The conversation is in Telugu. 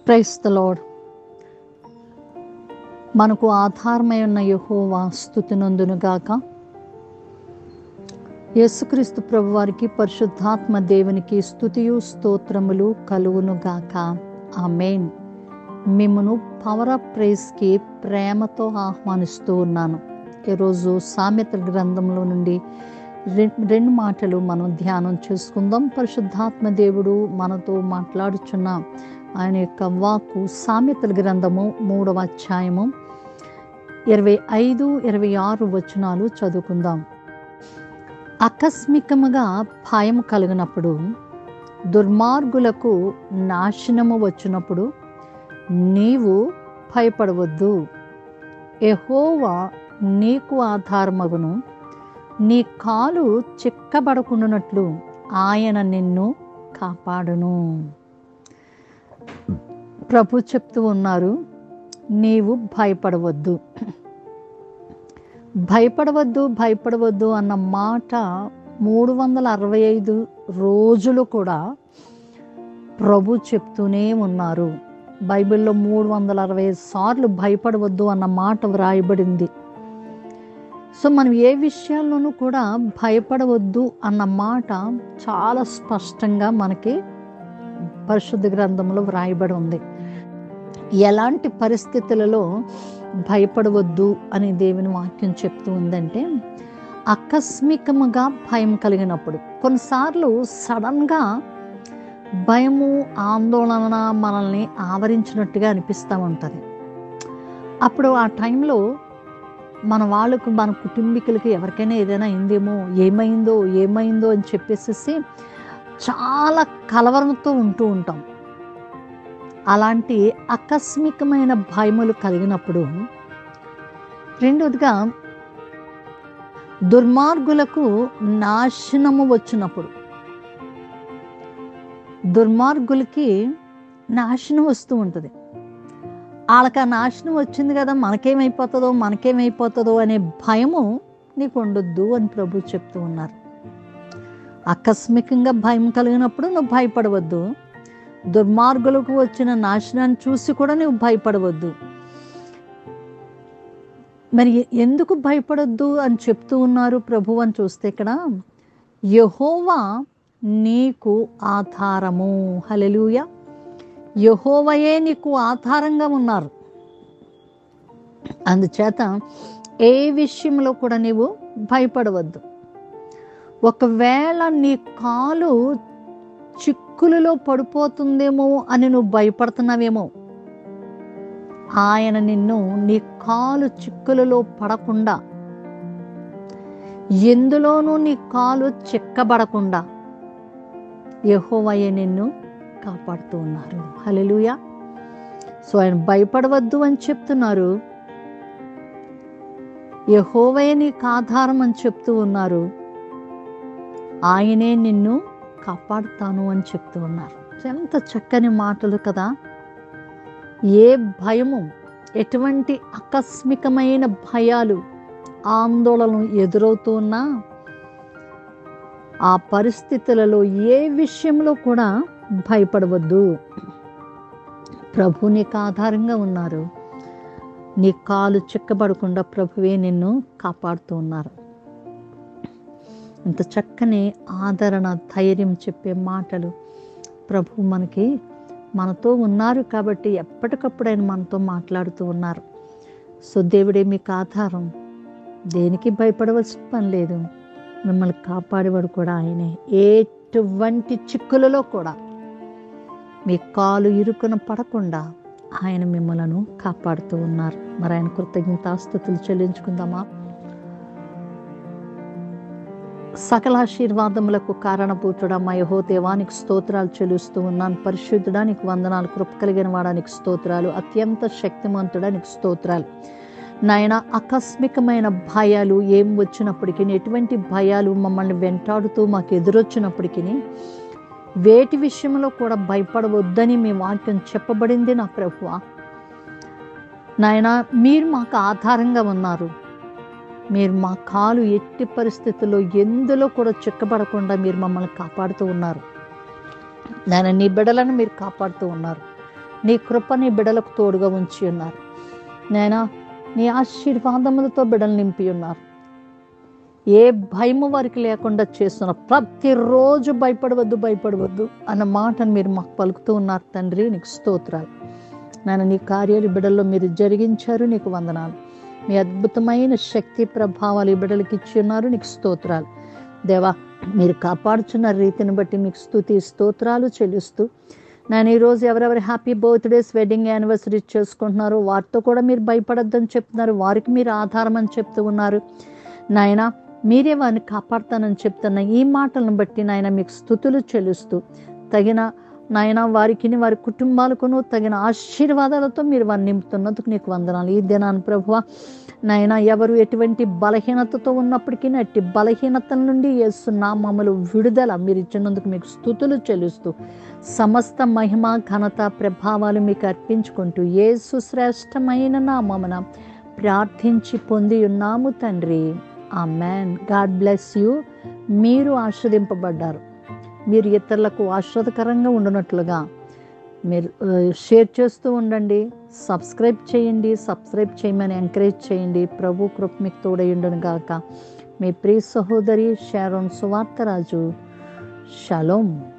ప్రైస్ ద లార్డ్ మనకు ఆధారమై ఉన్న యహోవా స్థుతినందును గాక యేసుక్రీస్తు ప్రభు వారికి పరిశుద్ధాత్మ దేవునికి స్థుతియు స్తోత్రములు కలుగును గాక ఆమెన్ మిమ్మను పవర్ ఆఫ్ ప్రైజ్కి ప్రేమతో ఆహ్వానిస్తూ ఉన్నాను ఈరోజు సామెత గ్రంథంలో నుండి రె- రెండు మాటలు మనం ధ్యానం చేసుకుందాం పరిశుద్ధాత్మ దేవుడు మనతో మాట్లాడుచున్న ఆయన యొక్క వాక్కు సామెతల గ్రంథము మూడవ అధ్యాయము ఇరవై ఐదు ఇరవై ఆరు వచనాలు చదువుకుందాం ఆకస్మికముగా భయం కలిగినప్పుడు దుర్మార్గులకు నాశనము వచ్చినప్పుడు నీవు భయపడవద్దు ఎహోవా నీకు ఆధారమగును నీ కాలు చిక్కబడకుండానట్లు ఆయన నిన్ను కాపాడును ప్రభు చెప్తూ ఉన్నారు నీవు భయపడవద్దు భయపడవద్దు భయపడవద్దు అన్న మాట మూడు వందల అరవై ఐదు రోజులు కూడా ప్రభు చెప్తూనే ఉన్నారు బైబిల్లో మూడు వందల అరవై ఐదు సార్లు భయపడవద్దు అన్న మాట వ్రాయబడింది సో మనం ఏ విషయాల్లోనూ కూడా భయపడవద్దు అన్న మాట చాలా స్పష్టంగా మనకి పరిశుద్ధ గ్రంథంలో వ్రాయబడి ఉంది ఎలాంటి పరిస్థితులలో భయపడవద్దు అని దేవుని వాక్యం చెప్తూ ఉందంటే ఆకస్మికముగా భయం కలిగినప్పుడు కొన్నిసార్లు సడన్గా భయము ఆందోళన మనల్ని ఆవరించినట్టుగా అనిపిస్తూ ఉంటుంది అప్పుడు ఆ టైంలో మన వాళ్ళకు మన కుటుంబీకులకి ఎవరికైనా ఏదైనా అయిందేమో ఏమైందో ఏమైందో అని చెప్పేసి చాలా కలవరంతో ఉంటూ ఉంటాం అలాంటి ఆకస్మికమైన భయములు కలిగినప్పుడు రెండోదిగా దుర్మార్గులకు నాశనము వచ్చినప్పుడు దుర్మార్గులకి నాశనం వస్తూ ఉంటుంది వాళ్ళకి ఆ నాశనం వచ్చింది కదా మనకేమైపోతుందో మనకేమైపోతుందో అనే భయము నీకు ఉండొద్దు అని ప్రభు చెప్తూ ఉన్నారు ఆకస్మికంగా భయం కలిగినప్పుడు నువ్వు భయపడవద్దు దుర్మార్గులకు వచ్చిన నాశనాన్ని చూసి కూడా నువ్వు భయపడవద్దు మరి ఎందుకు భయపడొద్దు అని చెప్తూ ఉన్నారు ప్రభు అని చూస్తే ఇక్కడ యహోవా నీకు ఆధారము హలెలూయ యహోవయే నీకు ఆధారంగా ఉన్నారు అందుచేత ఏ విషయంలో కూడా నీవు భయపడవద్దు ఒకవేళ నీ కాలు చిక్కులలో పడిపోతుందేమో అని నువ్వు భయపడుతున్నావేమో ఆయన నిన్ను నీ కాలు చిక్కులలో పడకుండా ఎందులోనూ నీ కాలు చిక్కబడకుండా యహోవయ్య నిన్ను కాపాడుతూ ఉన్నారు హలెలుయా సో ఆయన భయపడవద్దు అని చెప్తున్నారు యహోవయ్య నీకు ఆధారం అని చెప్తూ ఉన్నారు ఆయనే నిన్ను కాపాడుతాను అని చెప్తూ ఉన్నారు ఎంత చక్కని మాటలు కదా ఏ భయము ఎటువంటి ఆకస్మికమైన భయాలు ఆందోళనలు ఎదురవుతున్నా ఆ పరిస్థితులలో ఏ విషయంలో కూడా భయపడవద్దు ప్రభు నీకు ఆధారంగా ఉన్నారు నీ కాలు చిక్కబడకుండా ప్రభువే నిన్ను కాపాడుతూ ఉన్నారు ఇంత చక్కని ఆదరణ ధైర్యం చెప్పే మాటలు ప్రభు మనకి మనతో ఉన్నారు కాబట్టి ఎప్పటికప్పుడు ఆయన మనతో మాట్లాడుతూ ఉన్నారు సో దేవుడే మీకు ఆధారం దేనికి భయపడవలసిన పని లేదు మిమ్మల్ని కాపాడేవాడు కూడా ఆయనే ఎటువంటి చిక్కులలో కూడా మీ కాలు ఇరుకున పడకుండా ఆయన మిమ్మలను కాపాడుతూ ఉన్నారు మరి ఆయన కృతజ్ఞతాస్థుతులు చెల్లించుకుందామా సకల ఆశీర్వాదములకు కారణభూతుడా మా యహో దేవానికి స్తోత్రాలు చెల్లిస్తూ ఉన్నాను పరిశుద్ధుడా నీకు వందనాలు కృప కలిగిన వాడానికి స్తోత్రాలు అత్యంత శక్తిమంతుడా నీకు స్తోత్రాలు నాయన ఆకస్మికమైన భయాలు ఏం వచ్చినప్పటికీ ఎటువంటి భయాలు మమ్మల్ని వెంటాడుతూ మాకు ఎదురొచ్చినప్పటికీ వేటి విషయంలో కూడా భయపడవద్దని మీ వాక్యం చెప్పబడింది నా ప్రభువ నాయన మీరు మాకు ఆధారంగా ఉన్నారు మీరు మా కాలు ఎట్టి పరిస్థితుల్లో ఎందులో కూడా చిక్కబడకుండా మీరు మమ్మల్ని కాపాడుతూ ఉన్నారు నాయన నీ బిడ్డలను మీరు కాపాడుతూ ఉన్నారు నీ కృప నీ బిడలకు తోడుగా ఉంచి ఉన్నారు నేనా నీ ఆశీర్వాదములతో బిడలు నింపి ఉన్నారు ఏ భయము వారికి లేకుండా చేస్తున్న ప్రతిరోజు భయపడవద్దు భయపడవద్దు అన్న మాటను మీరు మాకు పలుకుతూ ఉన్నారు తండ్రి నీకు స్తోత్రాలు నేను నీ కార్యాలు బిడల్లో మీరు జరిగించారు నీకు వందనాలు మీ అద్భుతమైన శక్తి ప్రభావాలు ఈ బిడ్డలకి ఇచ్చి ఉన్నారు నీకు స్తోత్రాలు దేవా మీరు కాపాడుచున్న రీతిని బట్టి మీకు స్తుతి స్తోత్రాలు చెల్లిస్తూ నేను ఈరోజు ఎవరెవరి హ్యాపీ బర్త్డేస్ వెడ్డింగ్ యానివర్సరీ చేసుకుంటున్నారో వారితో కూడా మీరు భయపడొద్దని చెప్తున్నారు వారికి మీరు ఆధారం అని చెప్తూ ఉన్నారు నాయన మీరే వారిని కాపాడతానని చెప్తున్న ఈ మాటలను బట్టి నాయన మీకు స్థుతులు చెల్లిస్తూ తగిన నాయన వారికి వారి కుటుంబాలకును తగిన ఆశీర్వాదాలతో మీరు వారిని నింపుతున్నందుకు నీకు వందనాలు ఈ దినాన్ని ప్రభువ నాయన ఎవరు ఎటువంటి బలహీనతతో ఉన్నప్పటికీ అట్టి బలహీనతల నుండి వేస్తున్న మమ్మల్ని విడుదల మీరు ఇచ్చినందుకు మీకు స్థుతులు చెల్లిస్తూ సమస్త మహిమ ఘనత ప్రభావాలు మీకు అర్పించుకుంటూ ఏ సుశ్రేష్టమైన నామమున ప్రార్థించి పొంది ఉన్నాము తండ్రి ఆ మ్యాన్ గాడ్ బ్లెస్ యూ మీరు ఆస్వాదింపబడ్డారు మీరు ఇతరులకు ఆశ్రదకరంగా ఉండునట్లుగా మీరు ఆ, షేర్ చేస్తూ ఉండండి సబ్స్క్రైబ్ చేయండి సబ్స్క్రైబ్ చేయమని ఎంకరేజ్ చేయండి ప్రభు కృప మీకు తోడయుండను గాక మీ ప్రియ సహోదరి షారోన్ సువార్తరాజు షలోమ్